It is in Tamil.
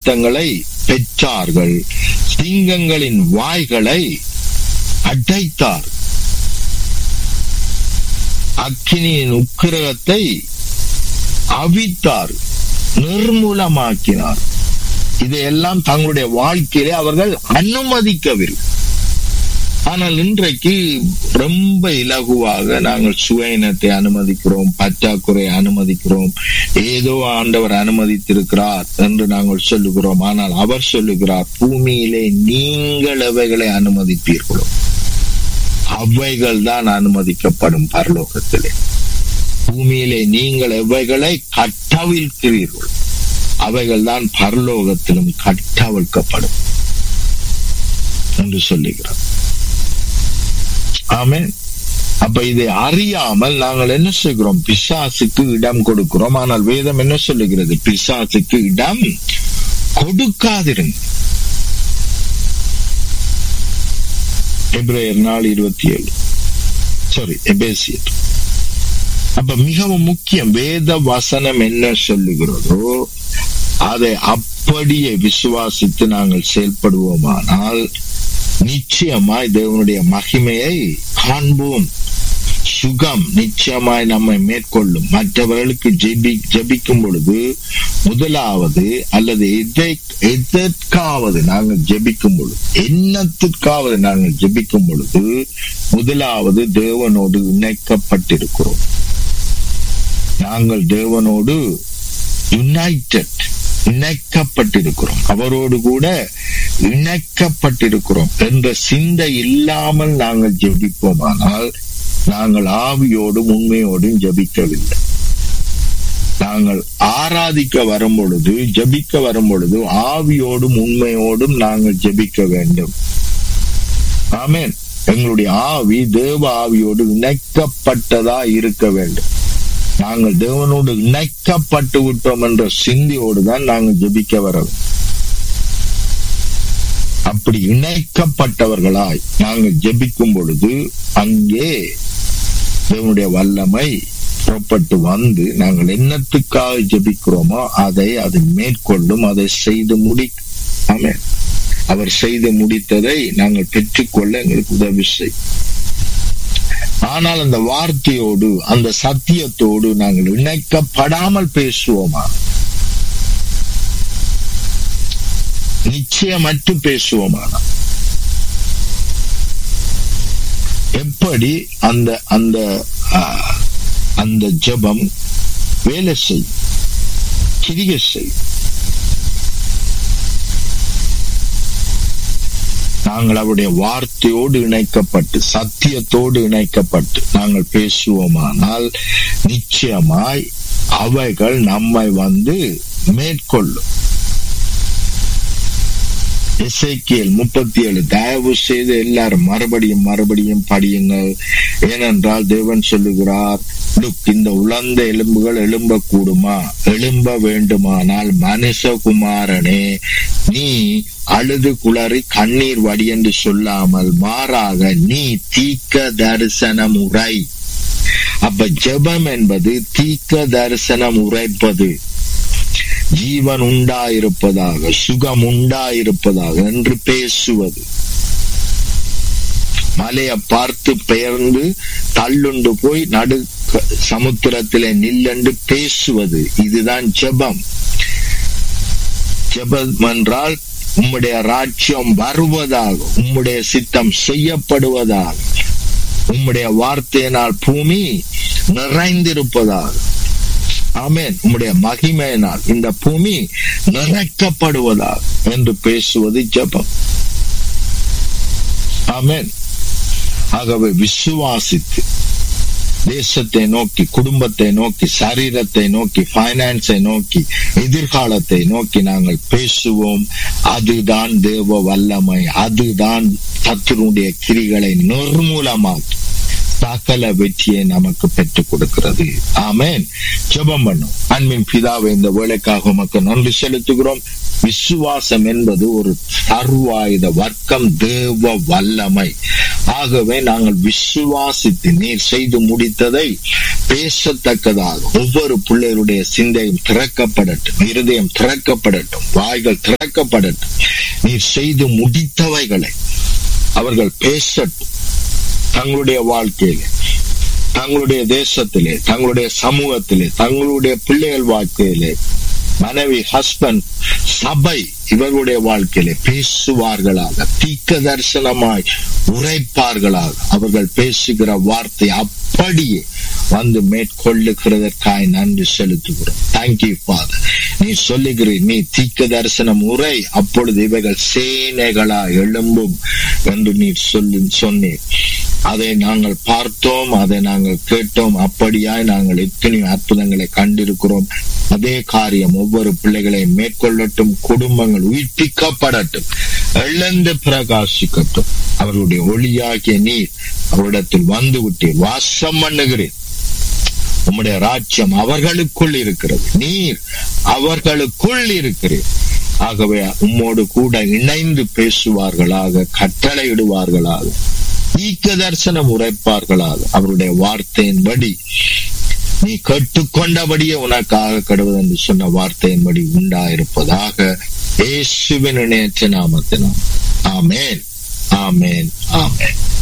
ஆயத்தங்களை பெற்றார்கள் சிங்கங்களின் வாய்களை அடைத்தார் அக்கினியின் உக்கிரகத்தை அவித்தார் நிர்மூலமாக்கினார் இதையெல்லாம் தங்களுடைய வாழ்க்கையிலே அவர்கள் அனுமதிக்கவில்லை ஆனால் இன்றைக்கு ரொம்ப இலகுவாக நாங்கள் சுயநத்தை அனுமதிக்கிறோம் பற்றாக்குறை அனுமதிக்கிறோம் ஏதோ ஆண்டவர் அனுமதித்திருக்கிறார் என்று நாங்கள் சொல்லுகிறோம் ஆனால் அவர் சொல்லுகிறார் பூமியிலே நீங்கள் எவைகளை அனுமதிப்பீர்களோ அவைகள் தான் அனுமதிக்கப்படும் பரலோகத்திலே பூமியிலே நீங்கள் எவைகளை கட்டவிழ்க்கிறீர்கள் அவைகள் தான் பரலோகத்திலும் கட்டவிழ்க்கப்படும் என்று சொல்லுகிறார் ஆமே அப்ப இதை அறியாமல் நாங்கள் என்ன செய்கிறோம் பிசாசுக்கு இடம் கொடுக்கிறோம் ஆனால் வேதம் என்ன சொல்லுகிறது பிசாசுக்கு இடம் கொடுக்காதிருங்க எப்ரேயர் நாள் இருபத்தி ஏழு சாரி எபேசியர் அப்ப மிகவும் முக்கியம் வேத வசனம் என்ன சொல்லுகிறதோ அதை அப்படியே விசுவாசித்து நாங்கள் செயல்படுவோமானால் நிச்சயமாய் தேவனுடைய மகிமையை காண்போம் சுகம் நிச்சயமாய் நம்மை மேற்கொள்ளும் மற்றவர்களுக்கு ஜெபி ஜபிக்கும் பொழுது முதலாவது அல்லது எதை எதற்காவது நாங்கள் ஜெபிக்கும் பொழுது என்னத்திற்காவது நாங்கள் ஜெபிக்கும் பொழுது முதலாவது தேவனோடு இணைக்கப்பட்டிருக்கிறோம் நாங்கள் தேவனோடு யுனைடெட் இணைக்கப்பட்டிருக்கிறோம் அவரோடு கூட இணைக்கப்பட்டிருக்கிறோம் என்ற சிந்தை இல்லாமல் நாங்கள் ஜெபிப்போமானால் நாங்கள் ஆவியோடும் உண்மையோடும் ஜபிக்கவில்லை நாங்கள் ஆராதிக்க வரும் பொழுது ஜபிக்க வரும் பொழுது ஆவியோடும் உண்மையோடும் நாங்கள் ஜபிக்க வேண்டும் ஆமேன் எங்களுடைய ஆவி தேவ ஆவியோடு இணைக்கப்பட்டதா இருக்க வேண்டும் நாங்கள் தேவனோடு இணைக்கப்பட்டு விட்டோம் என்ற சிந்தியோடு தான் நாங்கள் ஜபிக்க வர அப்படி இணைக்கப்பட்டவர்களாய் நாங்கள் ஜபிக்கும் பொழுது அங்கே தேவனுடைய வல்லமை புறப்பட்டு வந்து நாங்கள் என்னத்துக்காக ஜபிக்கிறோமோ அதை அது மேற்கொள்ளும் அதை செய்து முடி அவர் செய்து முடித்ததை நாங்கள் பெற்றுக்கொள்ள எங்களுக்கு உதவி செய் ஆனால் அந்த வார்த்தையோடு அந்த சத்தியத்தோடு நாங்கள் இணைக்கப்படாமல் பேசுவோமா நிச்சயமற்று பேசுவோமானா எப்படி அந்த அந்த அந்த ஜபம் வேலை செய் கிரிக செய் நாங்கள் அவருடைய வார்த்தையோடு இணைக்கப்பட்டு சத்தியத்தோடு இணைக்கப்பட்டு நாங்கள் பேசுவோமானால் நிச்சயமாய் அவைகள் நம்மை வந்து மேற்கொள்ளும் இசைக்கியல் முப்பத்தி ஏழு தயவு செய்து எல்லாரும் மறுபடியும் மறுபடியும் படியுங்கள் ஏனென்றால் தேவன் சொல்லுகிறார் லுக் இந்த உலர்ந்த எலும்புகள் எழும்ப கூடுமா எழும்ப வேண்டுமானால் மனுஷகுமாரனே நீ அழுது குளறி கண்ணீர் வடி என்று சொல்லாமல் மாறாக நீ தீக்க தரிசனம் உரை அப்ப ஜெபம் என்பது தீக்க தரிசனம் உரைப்பது ஜீவன் உண்டாயிருப்பதாக சுகம் உண்டாயிருப்பதாக என்று பேசுவது மலையை பார்த்து பெயர்ந்து தள்ளுண்டு போய் நடு சமுத்திரத்திலே நில்லென்று பேசுவது இதுதான் ஜெபம் ஜெபம் என்றால் உம்முடைய ராஜ்யம் வருவதாக உம்முடைய சித்தம் செய்யப்படுவதாக உம்முடைய வார்த்தையினால் பூமி நிறைந்திருப்பதாக ஆமேன் உம்முடைய மகிமையினால் இந்த பூமி நிறைக்கப்படுவதாக என்று பேசுவது ஜபம் ஆமேன் ஆகவே விசுவாசித்து தேசத்தை நோக்கி குடும்பத்தை நோக்கி சரீரத்தை நோக்கி பைனான்ஸை நோக்கி எதிர்காலத்தை நோக்கி நாங்கள் பேசுவோம் அதுதான் தேவ வல்லமை அதுதான் சத்துருடைய கிரிகளை நிர்மூலமாக்கி சகல வெற்றியை நமக்கு பெற்றுக் கொடுக்கிறது ஆமேன் ஜெபம் பண்ணும் அன்பின் பிதாவை இந்த வேலைக்காக உமக்கு நன்றி செலுத்துகிறோம் விசுவாசம் என்பது ஒரு சர்வாயுத வர்க்கம் தேவ வல்லமை ஆகவே நாங்கள் விசுவாசித்து நீர் செய்து முடித்ததை பேசத்தக்கதாக ஒவ்வொரு பிள்ளைகளுடைய சிந்தையும் திறக்கப்படட்டும் இருதயம் திறக்கப்படட்டும் வாய்கள் திறக்கப்படட்டும் நீர் செய்து முடித்தவைகளை அவர்கள் பேசட்டும் தங்களுடைய வாழ்க்கையிலே தங்களுடைய தேசத்திலே தங்களுடைய சமூகத்திலே தங்களுடைய பிள்ளைகள் வாழ்க்கையிலே மனைவி ஹஸ்பண்ட் சபை இவர்களுடைய வாழ்க்கையிலே பேசுவார்களாக தீக்க தரிசனமாய் உரைப்பார்களாக அவர்கள் பேசுகிற வார்த்தை அப்படியே வந்து மேற்கொள்ளுகிறதற்காய் நன்றி செலுத்துகிறோம் தேங்க்யூ ஃபாதர் நீ சொல்லுகிறீர் நீ தீக்க தரிசனம் உரை அப்பொழுது இவைகள் சேனைகளா எழும்பும் என்று நீ சொல்லி சொன்னீர் அதை நாங்கள் பார்த்தோம் அதை நாங்கள் கேட்டோம் அப்படியாய் நாங்கள் எத்தனை அற்புதங்களை கண்டிருக்கிறோம் அதே காரியம் ஒவ்வொரு பிள்ளைகளை மேற்கொள்ளட்டும் குடும்பங்கள் உயிர்ப்பிக்கப்படட்டும் எழுந்து பிரகாசிக்கட்டும் அவர்களுடைய ஒளியாகிய நீர் அவரிடத்தில் வந்து விட்டீர் வாசம் பண்ணுகிறேன் உம்முடைய ராஜ்யம் அவர்களுக்குள் இருக்கிறது நீர் அவர்களுக்குள் இருக்கிறீர் ஆகவே உம்மோடு கூட இணைந்து பேசுவார்களாக கட்டளையிடுவார்களாக ஈக்க தரிசனம் உரைப்பார்களாக அவருடைய வார்த்தையின்படி நீ கேட்டுக்கொண்டபடியே உனக்காக கடுவது என்று சொன்ன வார்த்தையின்படி உண்டாயிருப்பதாக இயேசுவின் இணையற்ற நாமத்தினால் ஆமேன் ஆமேன் ஆமேன்